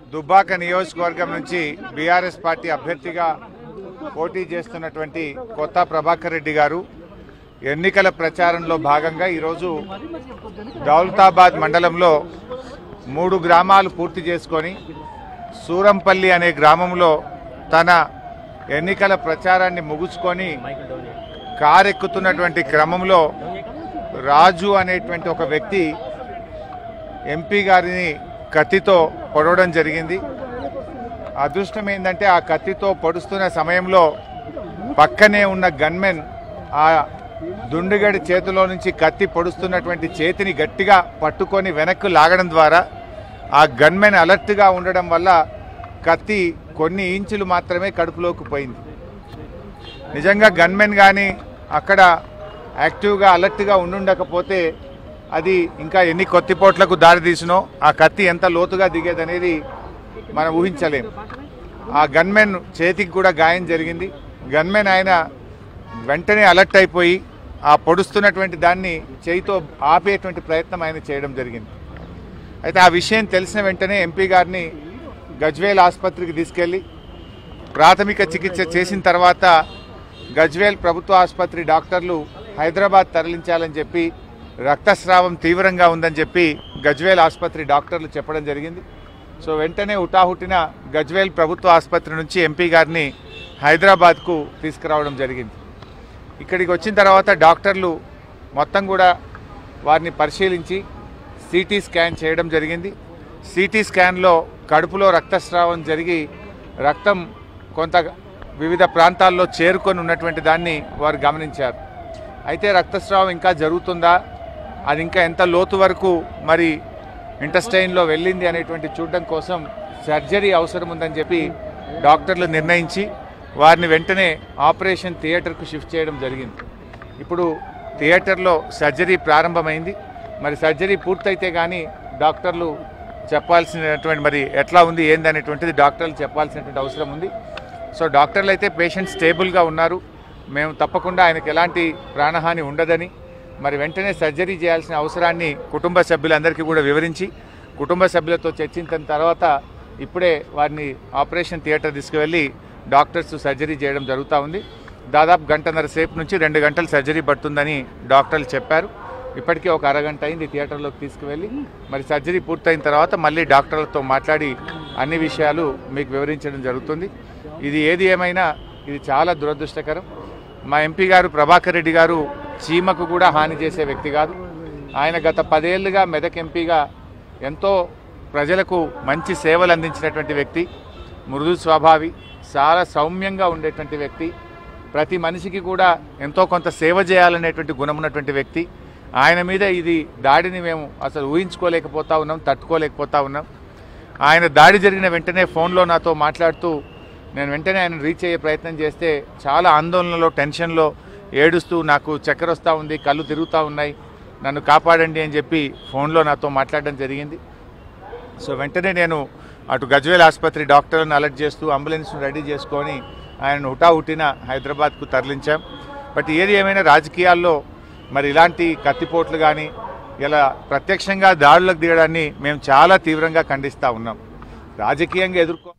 దుబ్బాక నియోజకవర్గం నుంచి BRS party అభ్యర్థిగా పోటీ చేస్తున్నటువంటి కొత్త ప్రభాకర్ రెడ్డి గారు ఎన్నికల ప్రచారంలో భాగంగా ఈరోజు దౌలతాబాద్ మండలంలో మూడు గ్రామాలు పూర్తి చేసుకొని సూరంపల్లి అనే గ్రామంలో తన ఎన్నికల ప్రచారాన్ని ముగుచుకొని కారెక్కుతున్నటువంటి క్రమంలో రాజు అనేటువంటి ఒక వ్యక్తి ఎంపీ గారిని కత్తితో పొడవడం జరిగింది అదృష్టం ఏంటంటే ఆ కత్తితో పొడుస్తున్న సమయంలో పక్కనే ఉన్న గన్మెన్ ఆ దుండుగడి చేతిలో నుంచి కత్తి పొడుస్తున్నటువంటి చేతిని గట్టిగా పట్టుకొని వెనక్కు లాగడం ద్వారా ఆ గన్మెన్ అలర్ట్గా ఉండడం వల్ల కత్తి కొన్ని ఇంచులు మాత్రమే కడుపులోకి పోయింది నిజంగా గన్మెన్ కానీ అక్కడ యాక్టివ్గా అలర్ట్గా ఉండుండకపోతే అది ఇంకా ఎన్ని కొత్తిపోట్లకు దారి తీసినో ఆ కత్తి ఎంత లోతుగా దిగేదనేది మనం ఊహించలేం ఆ గన్మెన్ చేతికి కూడా గాయం జరిగింది గన్మెన్ ఆయన వెంటనే అలర్ట్ అయిపోయి ఆ పొడుస్తున్నటువంటి దాన్ని చేయితో ఆపేటువంటి ప్రయత్నం ఆయన చేయడం జరిగింది అయితే ఆ విషయం తెలిసిన వెంటనే ఎంపీ గారిని గజ్వేల్ ఆసుపత్రికి తీసుకెళ్ళి ప్రాథమిక చికిత్స చేసిన తర్వాత గజ్వేల్ ప్రభుత్వ ఆసుపత్రి డాక్టర్లు హైదరాబాద్ తరలించాలని చెప్పి రక్తస్రావం తీవ్రంగా ఉందని చెప్పి గజ్వేల్ ఆసుపత్రి డాక్టర్లు చెప్పడం జరిగింది సో వెంటనే హుటాహుటిన గజ్వేల్ ప్రభుత్వ ఆసుపత్రి నుంచి ఎంపీ గారిని హైదరాబాద్కు తీసుకురావడం జరిగింది ఇక్కడికి వచ్చిన తర్వాత డాక్టర్లు మొత్తం కూడా వారిని పరిశీలించి సిటీ స్కాన్ చేయడం జరిగింది సిటీ స్కాన్లో కడుపులో రక్తస్రావం జరిగి రక్తం కొంత వివిధ ప్రాంతాల్లో చేరుకొని ఉన్నటువంటి దాన్ని వారు గమనించారు అయితే రక్తస్రావం ఇంకా జరుగుతుందా అది ఇంకా ఎంత లోతు వరకు మరి ఇంటస్టైన్లో వెళ్ళింది అనేటువంటి చూడడం కోసం సర్జరీ అవసరం ఉందని చెప్పి డాక్టర్లు నిర్ణయించి వారిని వెంటనే ఆపరేషన్ థియేటర్కు షిఫ్ట్ చేయడం జరిగింది ఇప్పుడు థియేటర్లో సర్జరీ ప్రారంభమైంది మరి సర్జరీ పూర్తయితే కానీ డాక్టర్లు చెప్పాల్సినటువంటి మరి ఎట్లా ఉంది ఏంది అనేటువంటిది డాక్టర్లు చెప్పాల్సినటువంటి అవసరం ఉంది సో డాక్టర్లు అయితే పేషెంట్ స్టేబుల్గా ఉన్నారు మేము తప్పకుండా ఆయనకు ఎలాంటి ప్రాణహాని ఉండదని మరి వెంటనే సర్జరీ చేయాల్సిన అవసరాన్ని కుటుంబ సభ్యులందరికీ కూడా వివరించి కుటుంబ సభ్యులతో చర్చించిన తర్వాత ఇప్పుడే వారిని ఆపరేషన్ థియేటర్ తీసుకువెళ్ళి డాక్టర్స్ సర్జరీ చేయడం జరుగుతూ ఉంది దాదాపు గంటన్నర సేపు నుంచి రెండు గంటలు సర్జరీ పడుతుందని డాక్టర్లు చెప్పారు ఇప్పటికే ఒక అరగంట అయింది థియేటర్లోకి తీసుకువెళ్ళి మరి సర్జరీ పూర్తయిన తర్వాత మళ్ళీ డాక్టర్లతో మాట్లాడి అన్ని విషయాలు మీకు వివరించడం జరుగుతుంది ఇది ఏది ఏమైనా ఇది చాలా దురదృష్టకరం మా ఎంపీ గారు ప్రభాకర్ రెడ్డి గారు చీమకు కూడా హాని చేసే వ్యక్తి కాదు ఆయన గత పదేళ్లుగా మెదక్ ఎంపీగా ఎంతో ప్రజలకు మంచి సేవలు అందించినటువంటి వ్యక్తి మృదు స్వభావి చాలా సౌమ్యంగా ఉండేటువంటి వ్యక్తి ప్రతి మనిషికి కూడా ఎంతో కొంత సేవ చేయాలనేటువంటి గుణం ఉన్నటువంటి వ్యక్తి ఆయన మీద ఇది దాడిని మేము అసలు ఊహించుకోలేకపోతా ఉన్నాం తట్టుకోలేకపోతా ఉన్నాం ఆయన దాడి జరిగిన వెంటనే ఫోన్లో నాతో మాట్లాడుతూ నేను వెంటనే ఆయన రీచ్ అయ్యే ప్రయత్నం చేస్తే చాలా ఆందోళనలో టెన్షన్లో ఏడుస్తూ నాకు చక్కెర వస్తూ ఉంది కళ్ళు తిరుగుతూ ఉన్నాయి నన్ను కాపాడండి అని చెప్పి ఫోన్లో నాతో మాట్లాడడం జరిగింది సో వెంటనే నేను అటు గజ్వేల్ ఆసుపత్రి డాక్టర్లను అలర్ట్ చేస్తూ అంబులెన్స్ను రెడీ చేసుకొని ఆయనను హుటాహుటిన హైదరాబాద్కు తరలించాం బట్ ఏది ఏమైనా రాజకీయాల్లో మరి ఇలాంటి కత్తిపోట్లు కానీ ఇలా ప్రత్యక్షంగా దాడులకు దిగడాన్ని మేము చాలా తీవ్రంగా ఖండిస్తూ ఉన్నాం రాజకీయంగా ఎదుర్కో